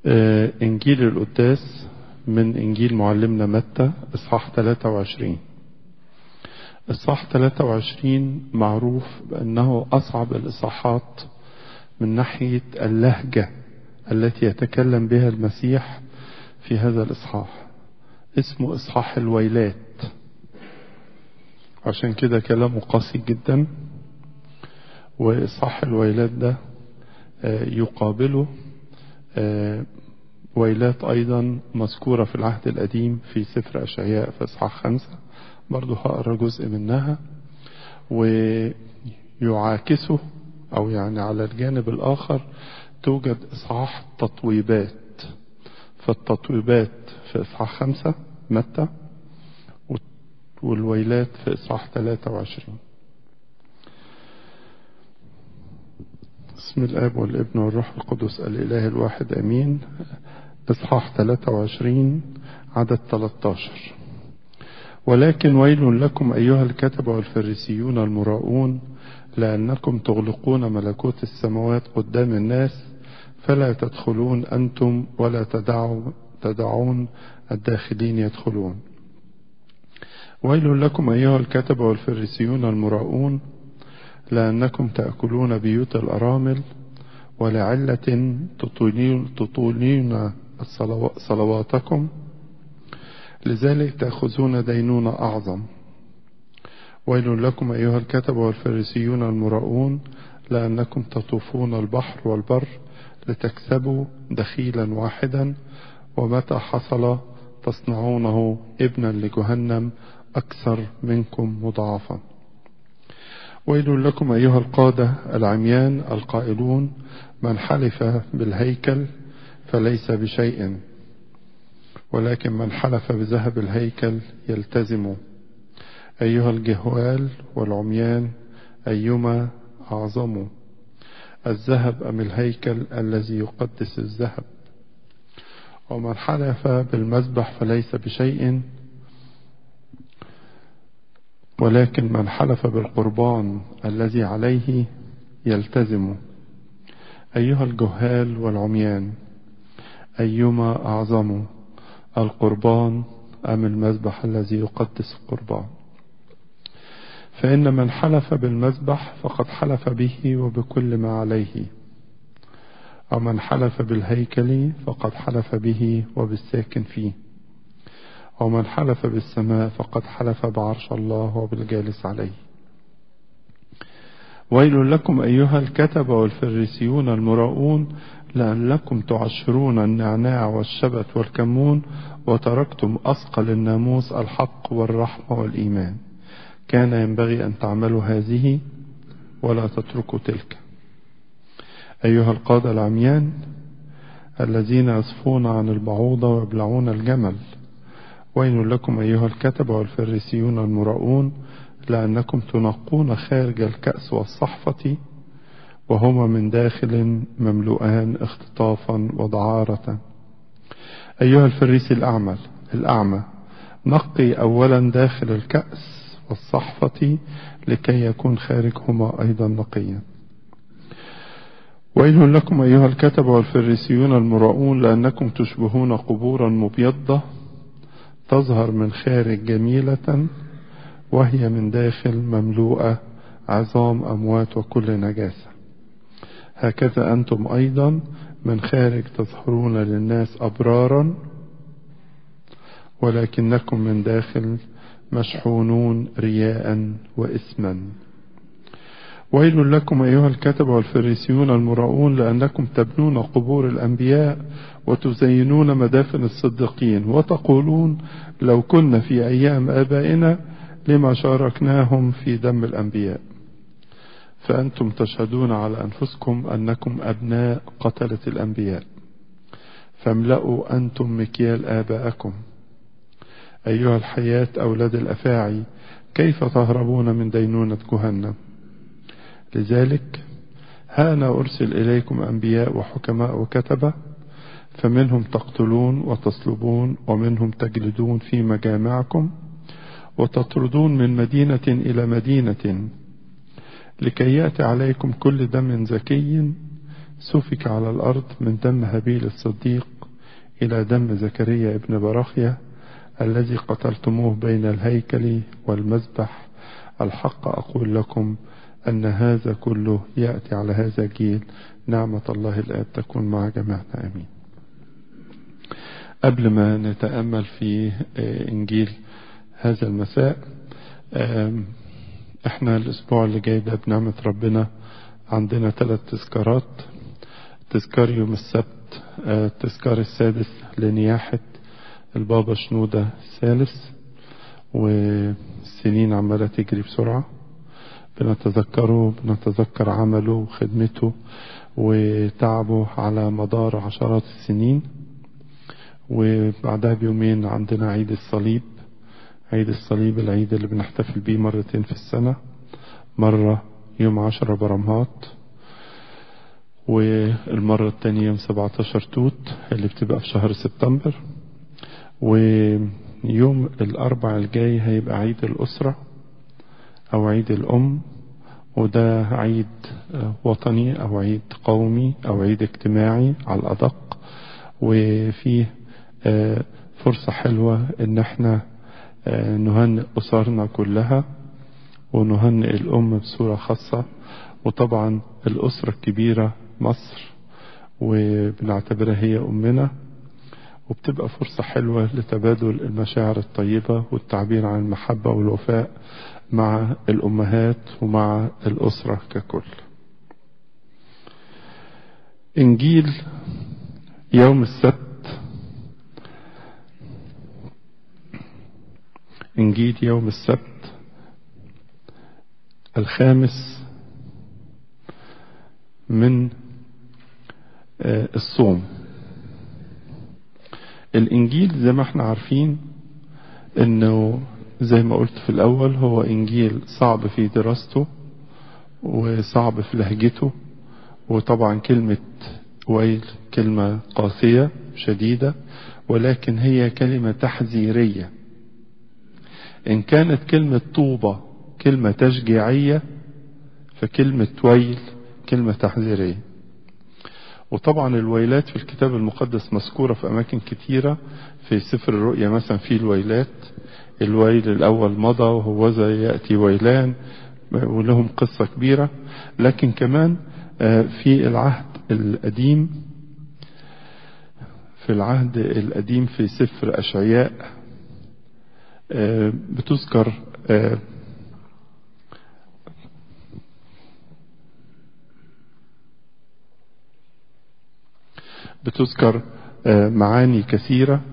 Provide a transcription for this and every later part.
آه، إنجيل القداس من إنجيل معلمنا متى إصحاح 23 إصحاح 23 معروف بأنه أصعب الإصحاحات من ناحية اللهجة التي يتكلم بها المسيح في هذا الإصحاح اسمه إصحاح الويلات عشان كده كلامه قاسي جدا وإصحاح الويلات ده آه، يقابله آه، ويلات أيضا مذكورة في العهد القديم في سفر أشعياء في إصحاح خمسة برضو هقرا جزء منها ويعاكسه أو يعني على الجانب الآخر توجد إصحاح تطويبات فالتطويبات في إصحاح خمسة متى والويلات في إصحاح 23 بسم الآب والابن والروح القدس الإله الواحد أمين إصحاح 23 عدد 13 ولكن ويل لكم أيها الكتبة والفريسيون المراؤون لأنكم تغلقون ملكوت السماوات قدام الناس فلا تدخلون أنتم ولا تدعوا تدعون الداخلين يدخلون ويل لكم أيها الكتبة والفريسيون المراؤون لأنكم تأكلون بيوت الأرامل ولعلة تطولين, تطولين صلواتكم لذلك تأخذون دينون أعظم ويل لكم أيها الكتبة والفريسيون المراؤون لأنكم تطوفون البحر والبر لتكسبوا دخيلا واحدا ومتى حصل تصنعونه ابنا لجهنم أكثر منكم مضاعفا ويل لكم أيها القادة العميان القائلون من حلف بالهيكل فليس بشيء ولكن من حلف بذهب الهيكل يلتزم أيها الجهوال والعميان أيما أعظم الذهب أم الهيكل الذي يقدس الذهب ومن حلف بالمذبح فليس بشيء ولكن من حلف بالقربان الذي عليه يلتزم أيها الجهال والعميان أيما أعظم القربان أم المذبح الذي يقدس القربان فإن من حلف بالمذبح فقد حلف به وبكل ما عليه ومن حلف بالهيكل فقد حلف به وبالساكن فيه ومن حلف بالسماء فقد حلف بعرش الله وبالجالس عليه ويل لكم أيها الكتبة والفريسيون المراؤون لأنكم تعشرون النعناع والشبت والكمون وتركتم أثقل الناموس الحق والرحمة والإيمان كان ينبغي أن تعملوا هذه ولا تتركوا تلك أيها القادة العميان الذين يصفون عن البعوضة ويبلعون الجمل ويل لكم أيها الكتبة والفريسيون المراؤون لأنكم تنقون خارج الكأس والصحفة وهما من داخل مملوءان اختطافا ودعارة أيها الفريسي الأعمى الأعمى نقي أولا داخل الكأس والصحفة لكي يكون خارجهما أيضا نقيا ويل لكم أيها الكتبة والفريسيون المراؤون لأنكم تشبهون قبورا مبيضة تظهر من خارج جميلة وهي من داخل مملوءة عظام أموات وكل نجاسة هكذا أنتم أيضا من خارج تظهرون للناس أبرارا ولكنكم من داخل مشحونون رياء وإثما ويل لكم أيها الكتبة والفريسيون المراؤون لأنكم تبنون قبور الأنبياء وتزينون مدافن الصديقين وتقولون لو كنا في أيام آبائنا لما شاركناهم في دم الأنبياء فأنتم تشهدون على أنفسكم أنكم أبناء قتلة الأنبياء فاملأوا أنتم مكيال آبائكم أيها الحياة أولاد الأفاعي كيف تهربون من دينونة جهنم لذلك ها أنا أرسل إليكم أنبياء وحكماء وكتبة فمنهم تقتلون وتصلبون ومنهم تجلدون في مجامعكم وتطردون من مدينة إلى مدينة لكي يأتي عليكم كل دم زكي سفك على الأرض من دم هابيل الصديق إلى دم زكريا ابن براخية الذي قتلتموه بين الهيكل والمذبح الحق أقول لكم أن هذا كله يأتي على هذا الجيل نعمة الله الآب تكون مع جميعنا آمين قبل ما نتأمل في إنجيل هذا المساء احنا الأسبوع اللي جاي ده بنعمة ربنا عندنا ثلاث تذكارات تذكار يوم السبت التذكار السادس لنياحة البابا شنودة الثالث والسنين عمالة تجري بسرعة بنتذكره بنتذكر عمله وخدمته وتعبه على مدار عشرات السنين وبعدها بيومين عندنا عيد الصليب عيد الصليب العيد اللي بنحتفل بيه مرتين في السنة مرة يوم عشرة برمهات والمرة التانية يوم 17 توت اللي بتبقى في شهر سبتمبر ويوم الأربع الجاي هيبقى عيد الأسرة أو عيد الأم وده عيد وطني أو عيد قومي أو عيد اجتماعي على الأدق وفيه فرصة حلوة إن احنا نهنئ أسرنا كلها ونهنئ الأم بصورة خاصة وطبعا الأسرة الكبيرة مصر وبنعتبرها هي أمنا وبتبقى فرصة حلوة لتبادل المشاعر الطيبة والتعبير عن المحبة والوفاء مع الأمهات ومع الأسرة ككل إنجيل يوم السبت إنجيل يوم السبت الخامس من الصوم الإنجيل زي ما احنا عارفين انه زي ما قلت في الأول هو إنجيل صعب في دراسته وصعب في لهجته وطبعا كلمة ويل كلمة قاسية شديدة ولكن هي كلمة تحذيرية إن كانت كلمة طوبة كلمة تشجيعية فكلمة ويل كلمة تحذيرية وطبعا الويلات في الكتاب المقدس مذكورة في أماكن كتيرة في سفر الرؤيا مثلا في الويلات الويل الأول مضى وهوذا يأتي ويلان ولهم قصة كبيرة لكن كمان في العهد القديم في العهد القديم في سفر أشعياء بتذكر بتذكر معاني كثيرة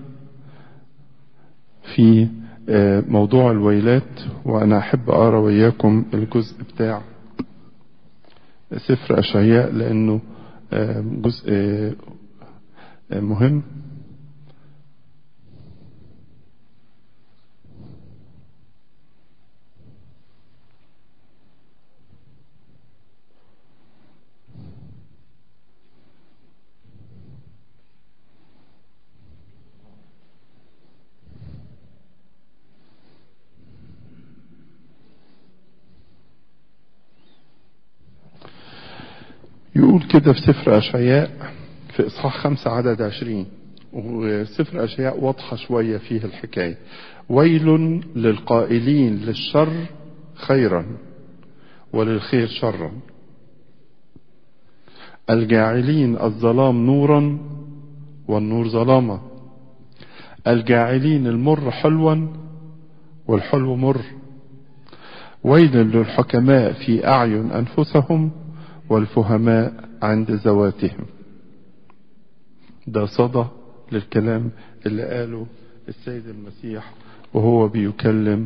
في موضوع الويلات وأنا أحب أقرأ وياكم الجزء بتاع سفر أشعياء لأنه جزء مهم يقول كده في سفر أشعياء في إصحاح خمسة عدد عشرين وسفر أشعياء واضحة شوية فيه الحكاية ويل للقائلين للشر خيرا وللخير شرا الجاعلين الظلام نورا والنور ظلاما الجاعلين المر حلوا والحلو مر ويل للحكماء في أعين أنفسهم والفهماء عند ذواتهم ده صدى للكلام اللي قاله السيد المسيح وهو بيكلم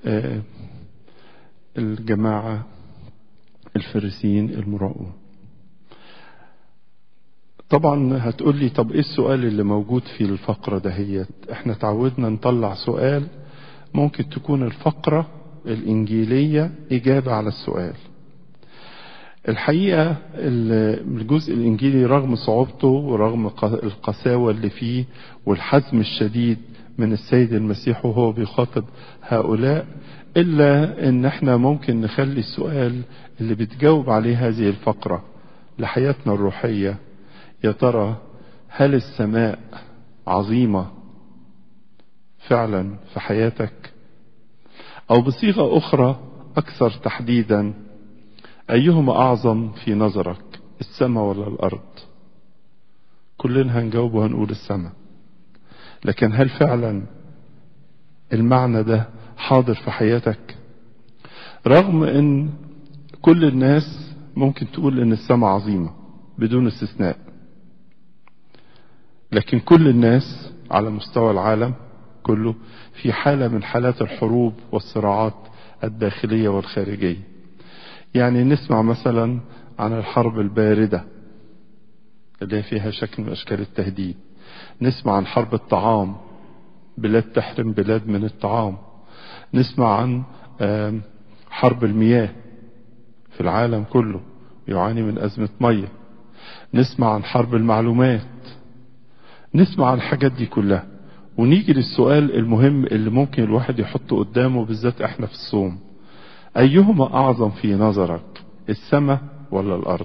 الجماعة الفريسيين المراؤون طبعا هتقول لي طب ايه السؤال اللي موجود في الفقرة دهيت احنا تعودنا نطلع سؤال ممكن تكون الفقرة الانجيلية اجابة على السؤال الحقيقة الجزء الإنجيلي رغم صعوبته ورغم القساوة اللي فيه والحزم الشديد من السيد المسيح وهو بيخاطب هؤلاء إلا إن احنا ممكن نخلي السؤال اللي بتجاوب عليه هذه الفقرة لحياتنا الروحية يا ترى هل السماء عظيمة فعلا في حياتك أو بصيغة أخرى أكثر تحديدا أيهما أعظم في نظرك السماء ولا الأرض كلنا هنجاوب وهنقول السماء لكن هل فعلا المعنى ده حاضر في حياتك رغم ان كل الناس ممكن تقول ان السماء عظيمة بدون استثناء لكن كل الناس على مستوى العالم كله في حالة من حالات الحروب والصراعات الداخلية والخارجية يعني نسمع مثلا عن الحرب الباردة اللي فيها شكل من أشكال التهديد نسمع عن حرب الطعام بلاد تحرم بلاد من الطعام نسمع عن حرب المياه في العالم كله يعاني من أزمة مية نسمع عن حرب المعلومات نسمع عن الحاجات دي كلها ونيجي للسؤال المهم اللي ممكن الواحد يحطه قدامه بالذات احنا في الصوم أيهما أعظم في نظرك السماء ولا الأرض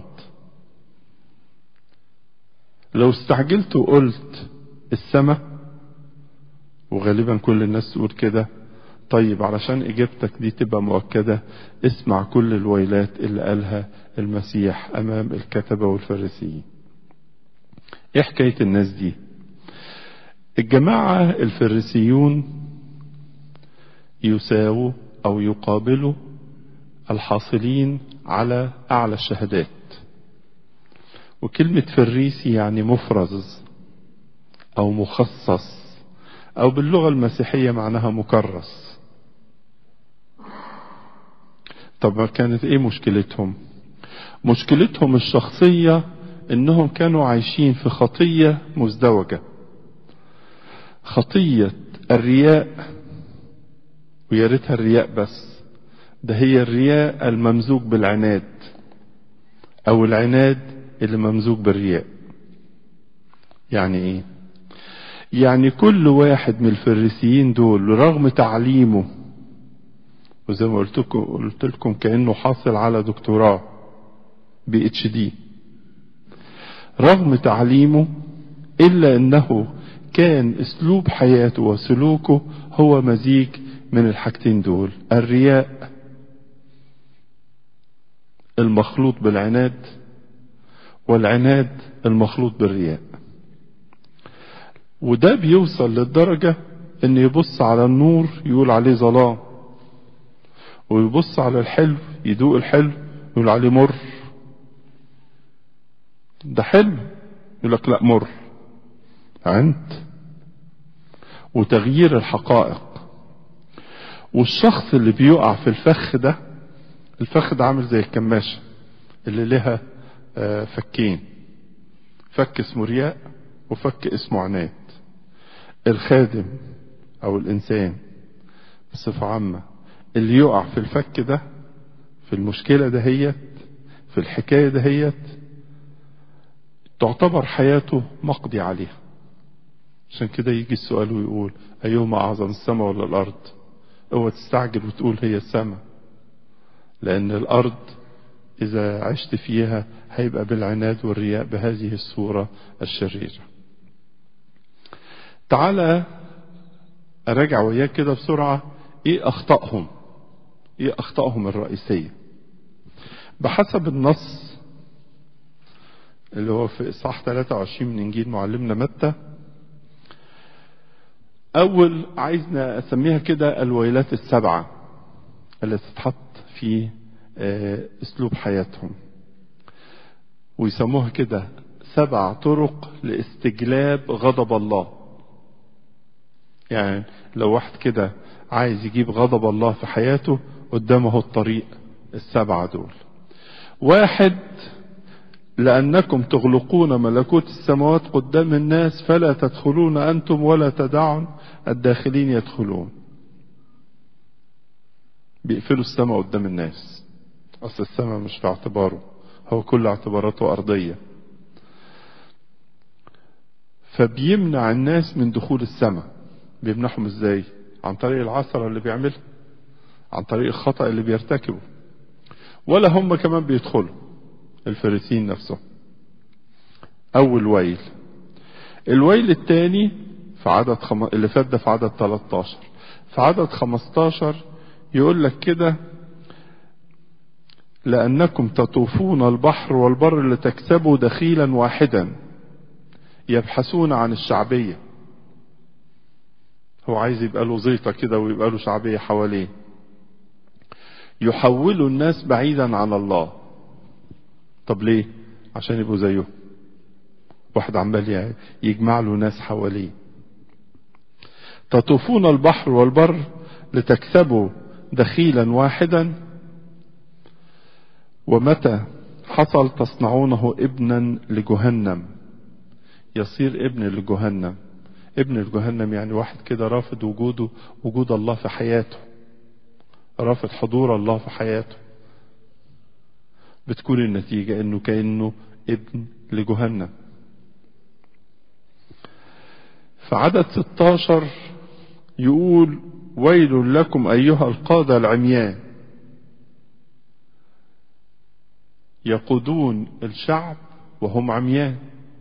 لو استعجلت وقلت السماء وغالبا كل الناس تقول كده طيب علشان اجابتك دي تبقى مؤكدة اسمع كل الويلات اللي قالها المسيح امام الكتبة والفريسيين ايه حكاية الناس دي الجماعة الفريسيون يساووا او يقابلوا الحاصلين على اعلى الشهادات وكلمة فريسي يعني مفرز او مخصص او باللغة المسيحية معناها مكرس طب كانت ايه مشكلتهم مشكلتهم الشخصية انهم كانوا عايشين في خطية مزدوجة خطية الرياء ويا ريتها الرياء بس ده هي الرياء الممزوج بالعناد او العناد اللي ممزوج بالرياء يعني ايه يعني كل واحد من الفريسيين دول رغم تعليمه وزي ما قلت لكم قلت لكم كانه حاصل على دكتوراه بي اتش دي رغم تعليمه الا انه كان اسلوب حياته وسلوكه هو مزيج من الحاجتين دول الرياء المخلوط بالعناد والعناد المخلوط بالرياء وده بيوصل للدرجة ان يبص على النور يقول عليه ظلام ويبص على الحلو يدوق الحلو يقول عليه مر ده حلو يقول لك لا مر انت وتغيير الحقائق والشخص اللي بيقع في الفخ ده الفخ ده عامل زي الكماشة اللي لها فكين فك اسمه رياء وفك اسمه عناد الخادم او الانسان بصفة عامة اللي يقع في الفك ده في المشكلة دهيت في الحكاية دهيت تعتبر حياته مقضي عليها عشان كده يجي السؤال ويقول أيهما أعظم السماء ولا الأرض اوعى تستعجل وتقول هي السماء لأن الأرض إذا عشت فيها هيبقى بالعناد والرياء بهذه الصورة الشريرة تعالى أراجع وياك كده بسرعة إيه أخطائهم إيه أخطائهم الرئيسية بحسب النص اللي هو في إصحاح 23 من إنجيل معلمنا متى أول عايزنا أسميها كده الويلات السبعة التي تتحط في أسلوب حياتهم ويسموها كده سبع طرق لاستجلاب غضب الله يعني لو واحد كده عايز يجيب غضب الله في حياته قدامه الطريق السبعة دول واحد لأنكم تغلقون ملكوت السماوات قدام الناس فلا تدخلون أنتم ولا تدعون الداخلين يدخلون بيقفلوا السماء قدام الناس أصل السماء مش في اعتباره هو كل اعتباراته أرضية فبيمنع الناس من دخول السماء بيمنعهم ازاي عن طريق العثرة اللي بيعملها عن طريق الخطأ اللي بيرتكبه ولا هم كمان بيدخلوا الفريسين نفسهم أول ويل الويل الثاني في عدد خم... اللي فات ده في عدد 13 في عدد 15 يقول لك كده لأنكم تطوفون البحر والبر لتكسبوا دخيلا واحدا يبحثون عن الشعبية هو عايز يبقى له زيطة كده ويبقى له شعبية حواليه يحولوا الناس بعيدا عن الله طب ليه عشان يبقوا زيه واحد عمال يجمع له ناس حواليه تطوفون البحر والبر لتكسبوا دخيلا واحدا ومتى حصل تصنعونه ابنا لجهنم يصير ابن لجهنم ابن لجهنم يعني واحد كده رافض وجوده وجود الله في حياته رافض حضور الله في حياته بتكون النتيجة انه كأنه ابن لجهنم في عدد 16 يقول ويل لكم أيها القادة العميان يقودون الشعب وهم عميان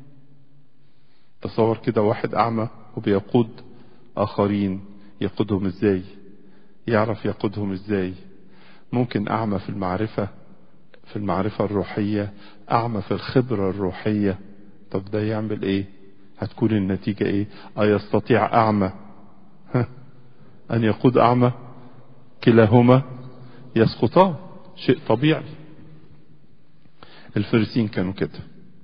تصور كده واحد أعمى وبيقود آخرين يقودهم إزاي يعرف يقودهم إزاي ممكن أعمى في المعرفة في المعرفة الروحية أعمى في الخبرة الروحية طب ده يعمل إيه هتكون النتيجة إيه أيستطيع أعمى ها أن يقود أعمى كلاهما يسقطان شيء طبيعي الفريسين كانوا كده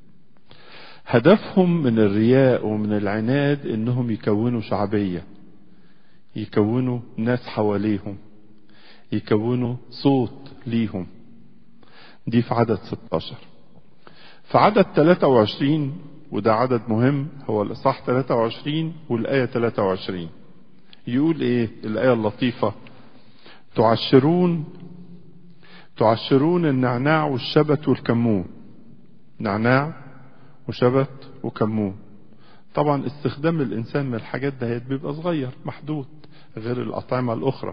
هدفهم من الرياء ومن العناد انهم يكونوا شعبية يكونوا ناس حواليهم يكونوا صوت ليهم دي في عدد 16 في عدد 23 وده عدد مهم هو الإصحاح 23 والآية 23 يقول إيه الآية اللطيفة تعشرون تعشرون النعناع والشبت والكمون نعناع وشبت وكمون طبعا استخدام الإنسان من الحاجات ده بيبقى صغير محدود غير الأطعمة الأخرى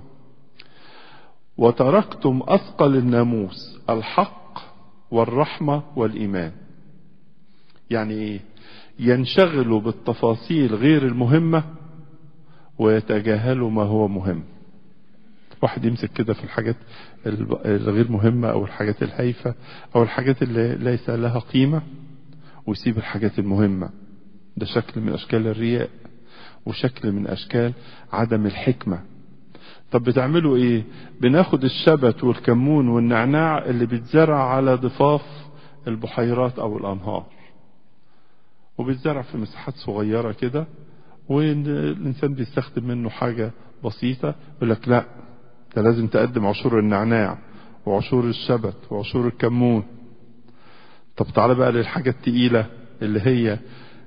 وتركتم أثقل الناموس الحق والرحمة والإيمان يعني إيه ينشغلوا بالتفاصيل غير المهمة ويتجاهلوا ما هو مهم واحد يمسك كده في الحاجات الغير مهمة أو الحاجات الهايفة أو الحاجات اللي ليس لها قيمة ويسيب الحاجات المهمة ده شكل من أشكال الرياء وشكل من أشكال عدم الحكمة طب بتعملوا ايه بناخد الشبت والكمون والنعناع اللي بيتزرع على ضفاف البحيرات او الانهار وبيتزرع في مساحات صغيرة كده والإنسان بيستخدم منه حاجة بسيطة يقول لك لا ده لازم تقدم عشور النعناع وعشور الشبت وعشور الكمون طب تعالى بقى للحاجة التقيلة اللي هي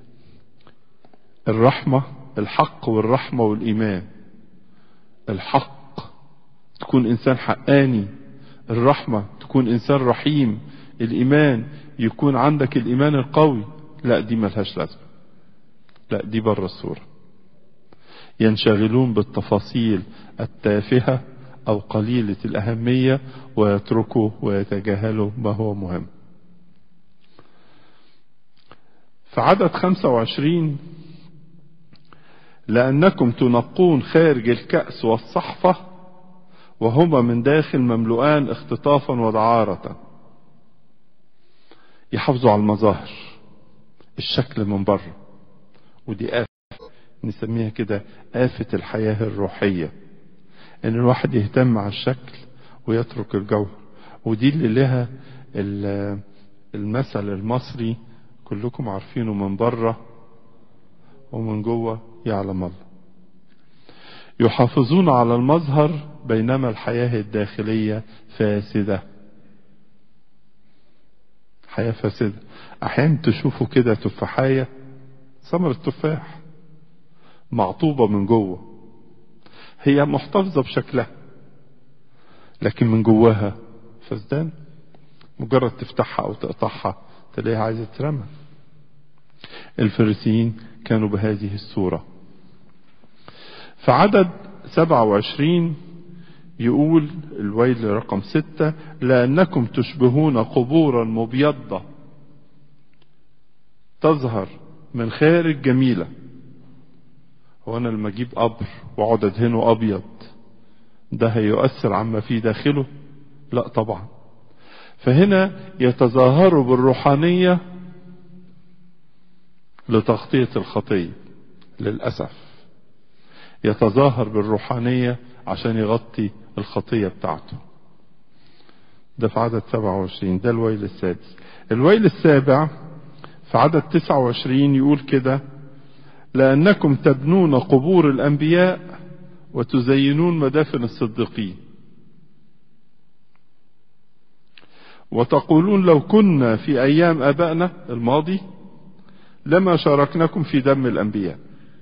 الرحمة الحق والرحمة والإيمان الحق تكون إنسان حقاني الرحمة تكون إنسان رحيم الإيمان يكون عندك الإيمان القوي لا دي ملهاش لازمة لا دي بره الصورة ينشغلون بالتفاصيل التافهة أو قليلة الأهمية ويتركوا ويتجاهلوا ما هو مهم في عدد 25 لأنكم تنقون خارج الكأس والصحفة وهما من داخل مملوءان اختطافا ودعارة يحافظوا على المظاهر الشكل من بره ودي آفة نسميها كده آفة الحياة الروحية ان الواحد يهتم على الشكل ويترك الجوهر ودي اللي لها المثل المصري كلكم عارفينه من بره ومن جوه يعلم الله يحافظون على المظهر بينما الحياة الداخلية فاسدة حياة فاسدة أحيانا تشوفوا كده تفاحية ثمرة تفاح معطوبة من جوه هي محتفظة بشكلها لكن من جواها فسدان مجرد تفتحها أو تقطعها تلاقيها عايزة ترمى الفريسيين كانوا بهذه الصورة في عدد 27 يقول الويل رقم ستة لأنكم تشبهون قبورا مبيضة تظهر من خارج جميلة هو أنا لما أجيب قبر وأقعد أدهنه أبيض ده هيؤثر عما في داخله لا طبعا فهنا يتظاهروا بالروحانية لتغطية الخطية للأسف يتظاهر بالروحانية عشان يغطي الخطية بتاعته ده في عدد 27 ده الويل السادس الويل السابع في عدد 29 يقول كده لأنكم تبنون قبور الأنبياء وتزينون مدافن الصديقين وتقولون لو كنا في أيام أبائنا الماضي لما شاركناكم في دم الأنبياء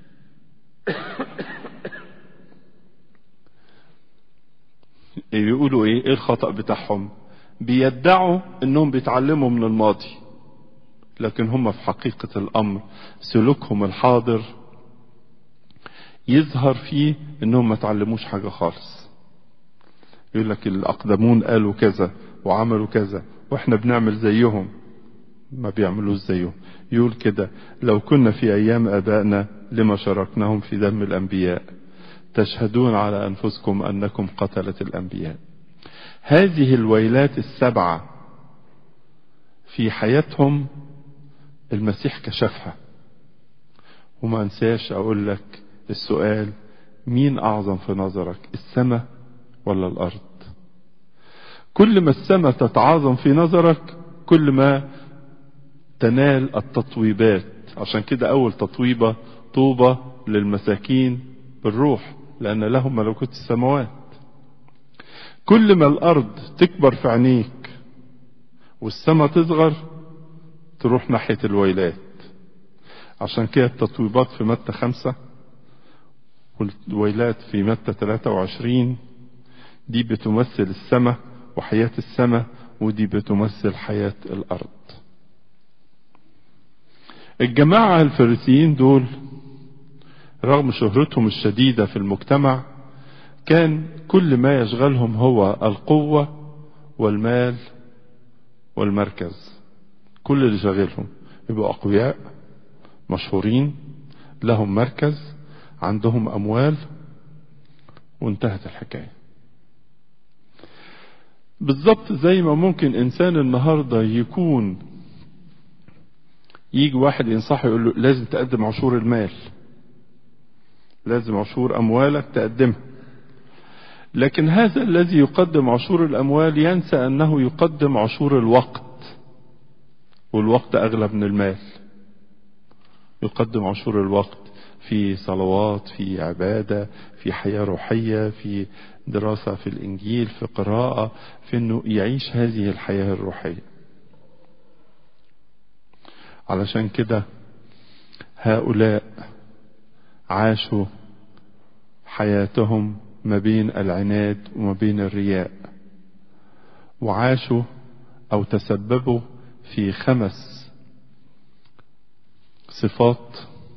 يقولوا ايه ايه الخطأ بتاعهم بيدعوا انهم بيتعلموا من الماضي لكن هم في حقيقة الامر سلوكهم الحاضر يظهر فيه انهم ما تعلموش حاجة خالص يقول لك الاقدمون قالوا كذا وعملوا كذا واحنا بنعمل زيهم ما بيعملوش زيهم يقول كده لو كنا في ايام ابائنا لما شاركناهم في دم الانبياء تشهدون على انفسكم انكم قتلة الانبياء هذه الويلات السبعة في حياتهم المسيح كشفها وما انساش اقول لك السؤال مين اعظم في نظرك السماء ولا الارض كل ما السماء تتعاظم في نظرك كل ما تنال التطويبات عشان كده اول تطويبة طوبة للمساكين بالروح لان لهم ملكوت السماوات كل ما الارض تكبر في عينيك والسماء تصغر تروح ناحية الويلات عشان كده التطويبات في متى خمسة والويلات في متى 23 دي بتمثل السماء وحياة السماء ودي بتمثل حياة الأرض الجماعة الفريسيين دول رغم شهرتهم الشديدة في المجتمع كان كل ما يشغلهم هو القوة والمال والمركز كل اللي شغلهم يبقوا أقوياء مشهورين لهم مركز عندهم أموال وانتهت الحكاية بالظبط زي ما ممكن إنسان النهاردة يكون يجي واحد ينصحه يقول له لازم تقدم عشور المال لازم عشور أموالك تقدمها لكن هذا الذي يقدم عشور الأموال ينسى أنه يقدم عشور الوقت والوقت أغلى من المال يقدم عشور الوقت في صلوات في عبادة في حياة روحية في دراسة في الإنجيل في قراءة في أنه يعيش هذه الحياة الروحية علشان كده هؤلاء عاشوا حياتهم ما بين العناد وما بين الرياء وعاشوا أو تسببوا في خمس صفات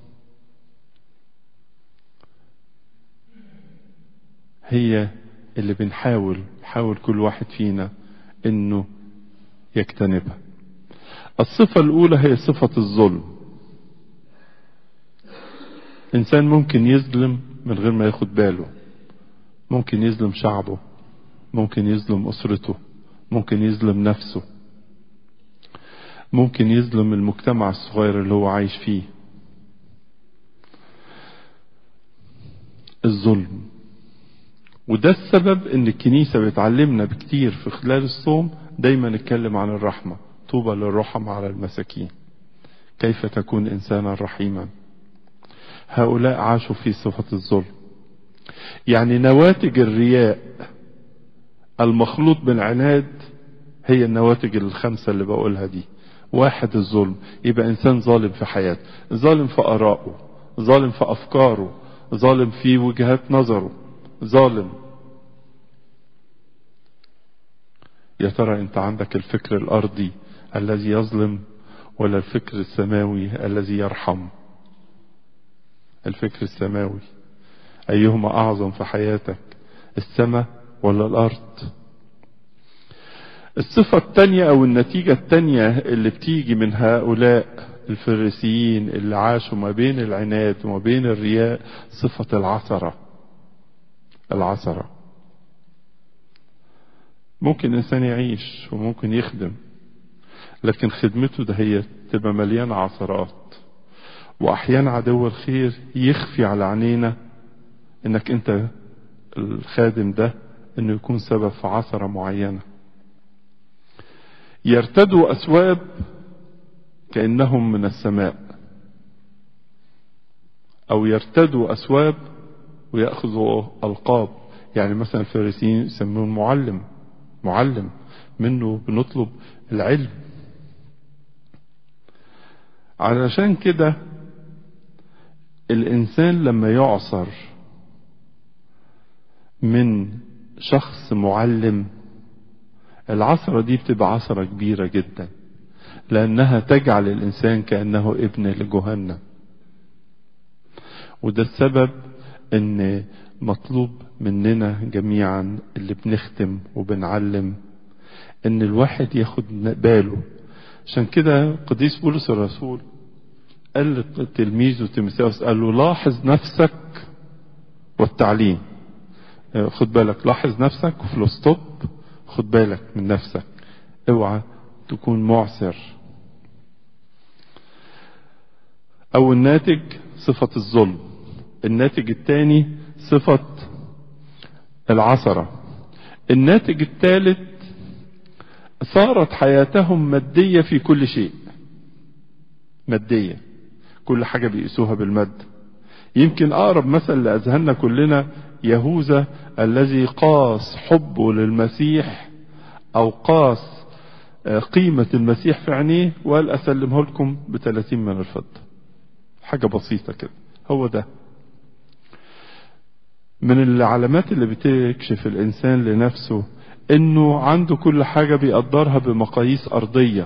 هي اللي بنحاول حاول كل واحد فينا انه يجتنبها الصفة الاولى هي صفة الظلم انسان ممكن يظلم من غير ما ياخد باله ممكن يظلم شعبه ممكن يظلم اسرته ممكن يظلم نفسه ممكن يظلم المجتمع الصغير اللي هو عايش فيه الظلم وده السبب ان الكنيسة بتعلمنا بكتير في خلال الصوم دايما نتكلم عن الرحمة طوبى للرحم على المساكين كيف تكون انسانا رحيما هؤلاء عاشوا في صفة الظلم يعني نواتج الرياء المخلوط بالعناد هي النواتج الخمسة اللي بقولها دي واحد الظلم يبقى انسان ظالم في حياته ظالم في ارائه ظالم في افكاره ظالم في وجهات نظره ظالم يا ترى انت عندك الفكر الارضي الذي يظلم ولا الفكر السماوي الذي يرحم الفكر السماوي ايهما اعظم في حياتك السماء ولا الأرض الصفة التانية أو النتيجة التانية اللي بتيجي من هؤلاء الفريسيين اللي عاشوا ما بين العناد وما بين الرياء صفة العثرة العثرة ممكن إنسان يعيش وممكن يخدم لكن خدمته ده هي تبقى مليانة عثرات وأحيانا عدو الخير يخفي على عينينا إنك أنت الخادم ده إنه يكون سبب في عثرة معينة يرتدوا أسواب كأنهم من السماء أو يرتدوا أسواب ويأخذوا ألقاب يعني مثلا الفارسيين يسمون معلم معلم منه بنطلب العلم علشان كده الإنسان لما يعصر من شخص معلم العصرة دي بتبقى عصرة كبيرة جدا لأنها تجعل الإنسان كأنه ابن لجهنم وده السبب ان مطلوب مننا جميعا اللي بنختم وبنعلم ان الواحد ياخد باله عشان كده قديس بولس الرسول قال لتلميذه تيموثاوس قال له لاحظ نفسك والتعليم خد بالك لاحظ نفسك وفي الستوب خد بالك من نفسك اوعى تكون معسر او الناتج صفة الظلم الناتج الثاني صفة العثرة الناتج الثالث صارت حياتهم مادية في كل شيء مادية كل حاجة بيقيسوها بالمادة يمكن أقرب مثل لأذهاننا كلنا يهوذا الذي قاس حبه للمسيح أو قاس قيمة المسيح في عينيه وقال أسلمه لكم بثلاثين من الفضة حاجة بسيطة كده هو ده من العلامات اللي بتكشف الإنسان لنفسه إنه عنده كل حاجة بيقدرها بمقاييس أرضية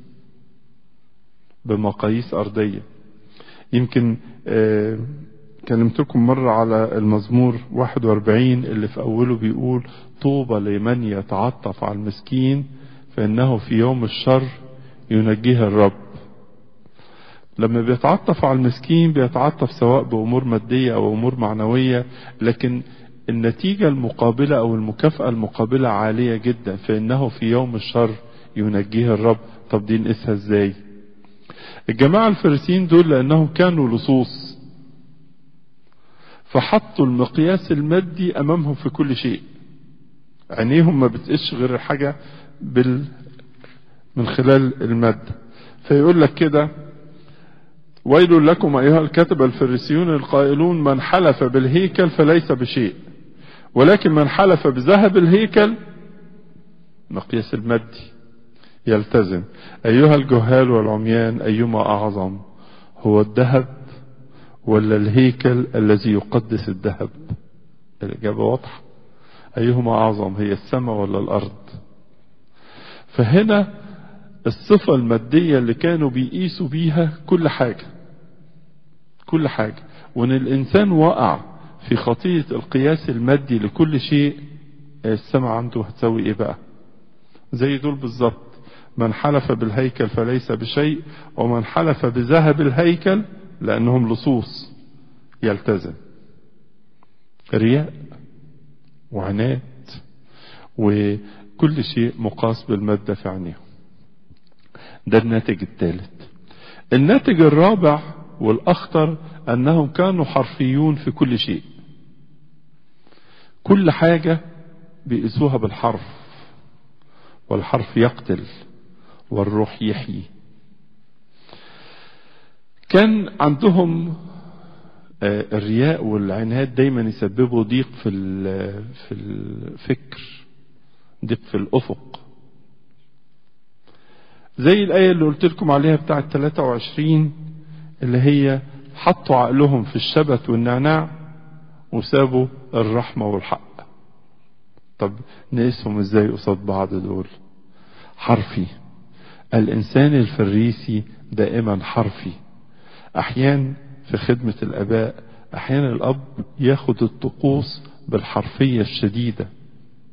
بمقاييس أرضية يمكن آه كلمتكم مرة على المزمور 41 اللي في أوله بيقول طوبى لمن يتعطف على المسكين فإنه في يوم الشر ينجيه الرب لما بيتعطف على المسكين بيتعطف سواء بأمور مادية أو أمور معنوية لكن النتيجة المقابلة أو المكافأة المقابلة عالية جدا فإنه في يوم الشر ينجيه الرب طب دي نقيسها ازاي الجماعة الفارسيين دول لأنهم كانوا لصوص فحطوا المقياس المادي أمامهم في كل شيء عينيهم ما بتقش غير الحاجة بال من خلال المادة فيقول لك كده ويل لكم أيها الكتب الفريسيون القائلون من حلف بالهيكل فليس بشيء ولكن من حلف بذهب الهيكل مقياس المادي يلتزم أيها الجهال والعميان أيما أعظم هو الذهب ولا الهيكل الذي يقدس الذهب الإجابة واضحة أيهما أعظم هي السماء ولا الأرض فهنا الصفة المادية اللي كانوا بيقيسوا بيها كل حاجة كل حاجة وان الانسان وقع في خطية القياس المادي لكل شيء السماء عنده هتسوي ايه بقى زي دول بالظبط من حلف بالهيكل فليس بشيء ومن حلف بذهب الهيكل لانهم لصوص يلتزم رياء وعناد وكل شيء مقاس بالمادة في عينيهم ده الناتج الثالث الناتج الرابع والأخطر أنهم كانوا حرفيون في كل شيء كل حاجة بيقيسوها بالحرف والحرف يقتل والروح يحيي كان عندهم الرياء والعناد دايما يسببوا ضيق في في الفكر ضيق في الأفق زي الآية اللي قلت لكم عليها بتاعة 23 اللي هي حطوا عقلهم في الشبت والنعناع وسابوا الرحمة والحق طب نقيسهم ازاي قصاد بعض دول حرفي الإنسان الفريسي دائما حرفي أحيان في خدمة الآباء أحيانا الأب ياخد الطقوس بالحرفية الشديدة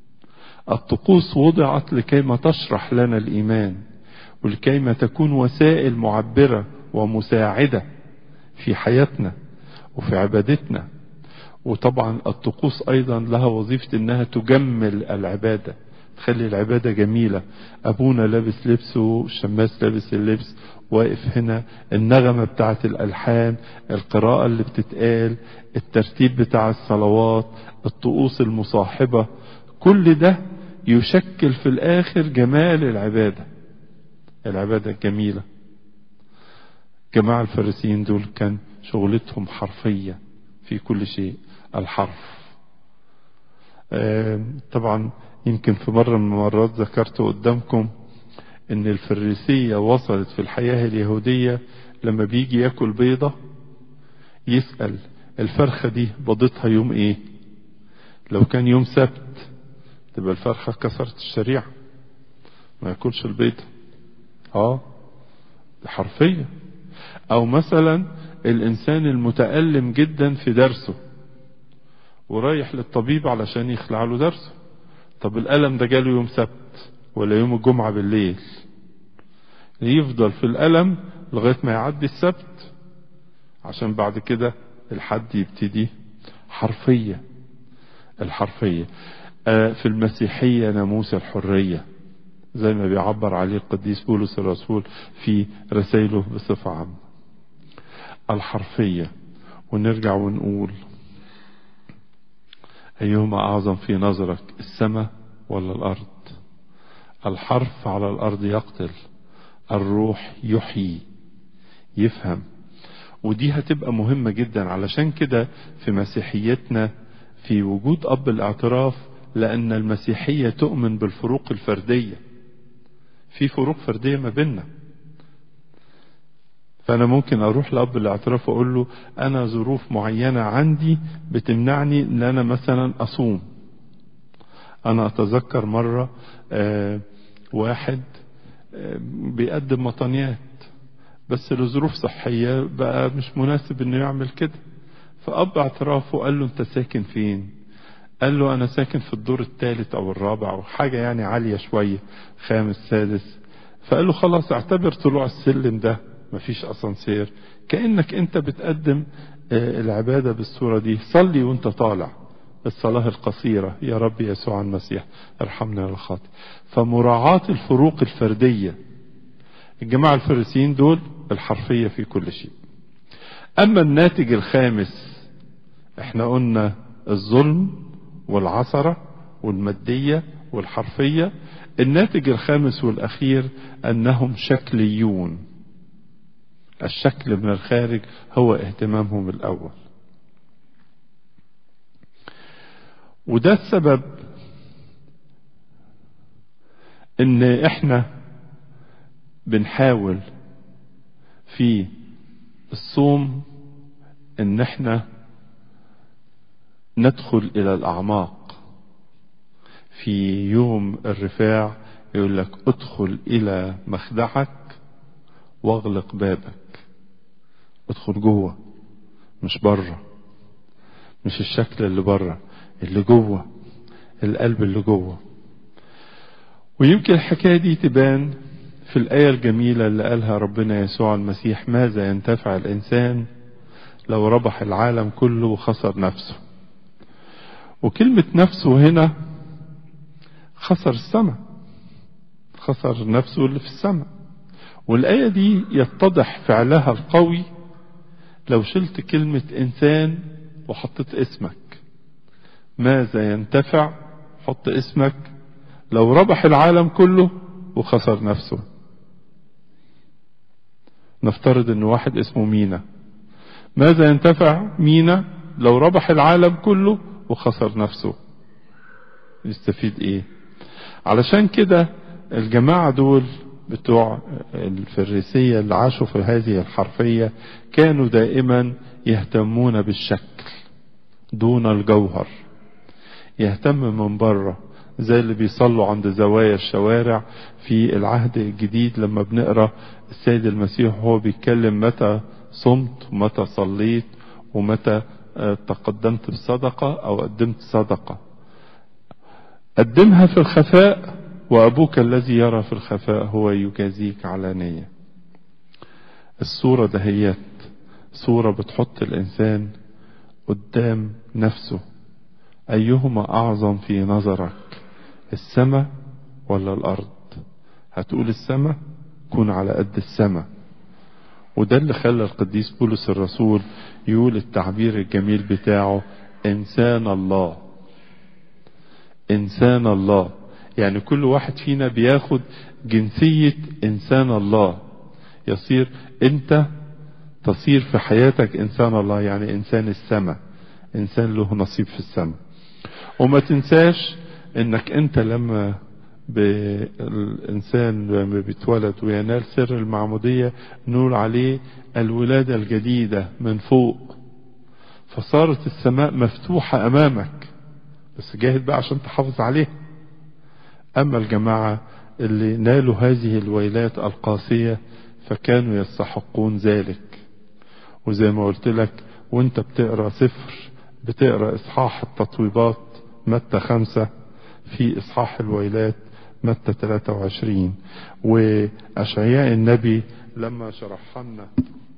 الطقوس وضعت لكيما تشرح لنا الإيمان ولكيما تكون وسائل معبرة ومساعدة في حياتنا وفي عبادتنا وطبعا الطقوس أيضا لها وظيفة أنها تجمل العبادة تخلي العبادة جميلة أبونا لابس لبسه الشماس لابس اللبس واقف هنا النغمة بتاعت الألحان القراءة اللي بتتقال الترتيب بتاع الصلوات الطقوس المصاحبة كل ده يشكل في الآخر جمال العبادة العبادة الجميلة جماعة الفارسيين دول كان شغلتهم حرفية في كل شيء الحرف طبعا يمكن في مرة من المرات ذكرت قدامكم ان الفريسية وصلت في الحياة اليهودية لما بيجي ياكل بيضة يسأل الفرخة دي بيضتها يوم ايه لو كان يوم سبت تبقى الفرخة كسرت الشريعة ما ياكلش البيضة اه حرفيا او مثلا الانسان المتألم جدا في درسه ورايح للطبيب علشان يخلع له درسه طب الألم ده جاله يوم سبت ولا يوم الجمعة بالليل يفضل في الألم لغاية ما يعدي السبت عشان بعد كده الحد يبتدي حرفية الحرفية آه في المسيحية ناموس الحرية زي ما بيعبر عليه القديس بولس الرسول في رسائله بصفة عامة الحرفية ونرجع ونقول أيهما أعظم في نظرك السماء ولا الأرض الحرف على الأرض يقتل الروح يحيي يفهم ودي هتبقى مهمة جدا علشان كده في مسيحيتنا في وجود أب الاعتراف لأن المسيحية تؤمن بالفروق الفردية في فروق فردية ما بيننا فأنا ممكن أروح لأب الاعتراف وأقول له أنا ظروف معينة عندي بتمنعني إن أنا مثلا أصوم أنا أتذكر مرة آه واحد آه بيقدم مطانيات بس لظروف صحية بقى مش مناسب إنه يعمل كده فأب اعترافه قال له أنت ساكن فين؟ قال له أنا ساكن في الدور الثالث أو الرابع أو حاجة يعني عالية شوية خامس سادس فقال له خلاص اعتبر طلوع السلم ده مفيش اسانسير كانك انت بتقدم العباده بالصوره دي صلي وانت طالع الصلاه القصيره يا رب يسوع المسيح ارحمنا يا الخاطئ فمراعاه الفروق الفرديه الجماعه الفريسيين دول الحرفيه في كل شيء اما الناتج الخامس احنا قلنا الظلم والعثره والماديه والحرفيه الناتج الخامس والاخير انهم شكليون الشكل من الخارج هو اهتمامهم الأول وده السبب ان احنا بنحاول في الصوم ان احنا ندخل الى الاعماق في يوم الرفاع يقول لك ادخل الى مخدعك واغلق بابك ادخل جوه مش بره مش الشكل اللي بره اللي جوه القلب اللي جوه ويمكن الحكاية دي تبان في الآية الجميلة اللي قالها ربنا يسوع المسيح ماذا ينتفع الإنسان لو ربح العالم كله وخسر نفسه وكلمة نفسه هنا خسر السماء خسر نفسه اللي في السماء والآية دي يتضح فعلها القوي لو شلت كلمة إنسان وحطيت اسمك ماذا ينتفع حط اسمك لو ربح العالم كله وخسر نفسه نفترض ان واحد اسمه مينا ماذا ينتفع مينا لو ربح العالم كله وخسر نفسه يستفيد ايه علشان كده الجماعة دول بتوع الفريسية اللي عاشوا في هذه الحرفية كانوا دائما يهتمون بالشكل دون الجوهر يهتم من بره زي اللي بيصلوا عند زوايا الشوارع في العهد الجديد لما بنقرا السيد المسيح وهو بيتكلم متى صمت ومتى صليت ومتى تقدمت بصدقة أو قدمت صدقة قدمها في الخفاء وأبوك الذي يرى في الخفاء هو يجازيك علانية الصورة دهيت صورة بتحط الإنسان قدام نفسه أيهما أعظم في نظرك السماء ولا الأرض هتقول السماء كون على قد السماء وده اللي خلى القديس بولس الرسول يقول التعبير الجميل بتاعه إنسان الله إنسان الله يعني كل واحد فينا بياخد جنسية إنسان الله يصير أنت تصير في حياتك إنسان الله يعني إنسان السماء إنسان له نصيب في السماء وما تنساش إنك أنت لما الإنسان لما بيتولد وينال سر المعمودية نقول عليه الولادة الجديدة من فوق فصارت السماء مفتوحة أمامك بس جاهد بقى عشان تحافظ عليها أما الجماعة اللي نالوا هذه الويلات القاسية فكانوا يستحقون ذلك وزي ما قلت لك وانت بتقرأ سفر بتقرأ إصحاح التطويبات متى خمسة في إصحاح الويلات متى 23 وأشعياء النبي لما شرحها لنا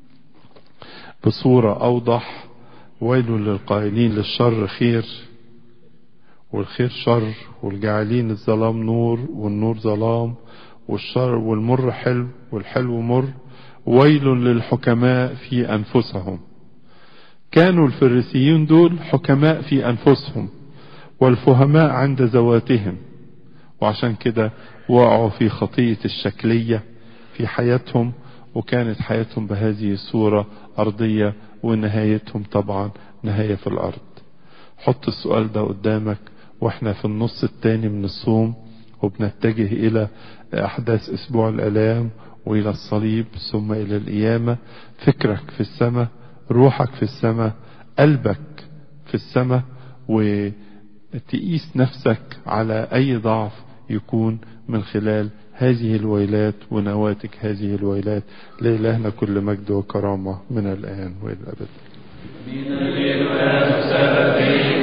بصورة أوضح ويل للقائلين للشر خير والخير شر والجاعلين الظلام نور والنور ظلام والشر والمر حلو والحلو مر ويل للحكماء في أنفسهم كانوا الفريسيين دول حكماء في أنفسهم والفهماء عند ذواتهم وعشان كده وقعوا في خطية الشكلية في حياتهم وكانت حياتهم بهذه الصورة أرضية ونهايتهم طبعا نهاية في الأرض حط السؤال ده قدامك واحنا في النص التاني من الصوم وبنتجه إلى أحداث أسبوع الآلام وإلى الصليب ثم إلى القيامة فكرك في السماء روحك في السماء قلبك في السماء وتقيس نفسك على أي ضعف يكون من خلال هذه الويلات ونواتج هذه الويلات لإلهنا كل مجد وكرامة من الآن وإلى الأبد